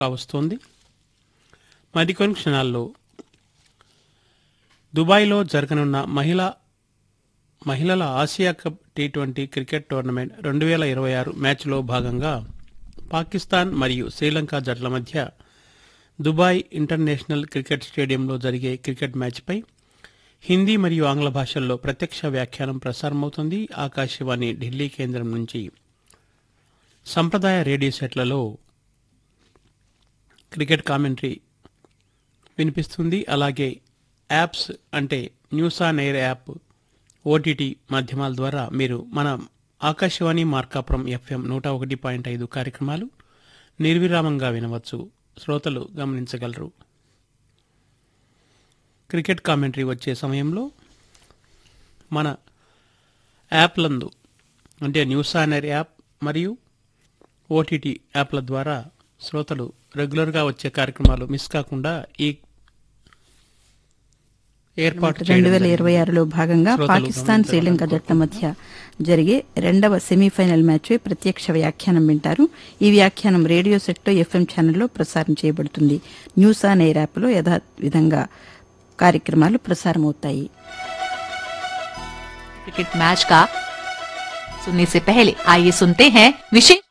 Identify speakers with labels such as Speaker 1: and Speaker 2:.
Speaker 1: వస్తోంది మరికొన్ని క్షణాల్లో దుబాయ్లో జరగనున్న మహిళా మహిళల Asia cup T twenty cricket tournament రెండు వేల ఇరవై ఆరు మ్యాచ్లో భాగంగా పాకిస్తాన్ మరియు శ్రీలంక జట్ల మధ్య దుబాయ్ ఇంటర్నేషనల్ క్రికెట్ స్టేడియంలో జరిగే క్రికెట్ మ్యాచ్పై హిందీ మరియు ఆంగ్ల భాషల్లో ప్రత్యక్ష వ్యాఖ్యానం ప్రసారమవుతుంది ఆకాశవాణి ఢిల్లీ కేంద్రం నుంచి సంప్రదాయ రేడియో సెట్లలో క్రికెట్ కామెంటరీ వినిపిస్తుంది అలాగే యాప్స్ అంటే news on air app OTT మాధ్యమాల ద్వారా మీరు మన ఆకాశవాణి మార్కాపురం ఎఫ్ఎం నూట ఒకటి పాయింట్ ఐదు కార్యక్రమాలు నిర్విరామంగా వినవచ్చు శ్రోతలు గమనించగలరు క్రికెట్ కామెంటరీ వచ్చే సమయంలో మన యాప్లందు అంటే న్యూస్ ఆన్ ఎయిర్ యాప్ మరియు ఓటీటీ యాప్ల ద్వారా శ్రోతలు రెగ్యులర్గా వచ్చే కార్యక్రమాలు మిస్ కాకుండా ఈ ఏర్పాటు
Speaker 2: రెండు
Speaker 1: చేయడం
Speaker 2: వేల
Speaker 1: జరిగింది.
Speaker 2: ఇరవై ఆరులో భాగంగా
Speaker 1: శ్రోతలు
Speaker 2: పాకిస్తాన్ శ్రీలంక జట్ల మధ్య జరిగే రెండవ సెమీఫైనల్ మ్యాచ్ ప్రత్యక్ష వ్యాఖ్యానం వింటారు ఈ వ్యాఖ్యానం రేడియో సెట్లో ఎఫ్ఎం ఛానల్లో ప్రసారం చేయబడుతుంది న్యూస్ ఆన్ ఎయిర్ యాప్లో యథావిధంగా కార్యక్రమాలు ప్రసారమవుతాయి
Speaker 3: क्रिकेट मैच का सुनने से पहले आइए सुनते हैं विशेष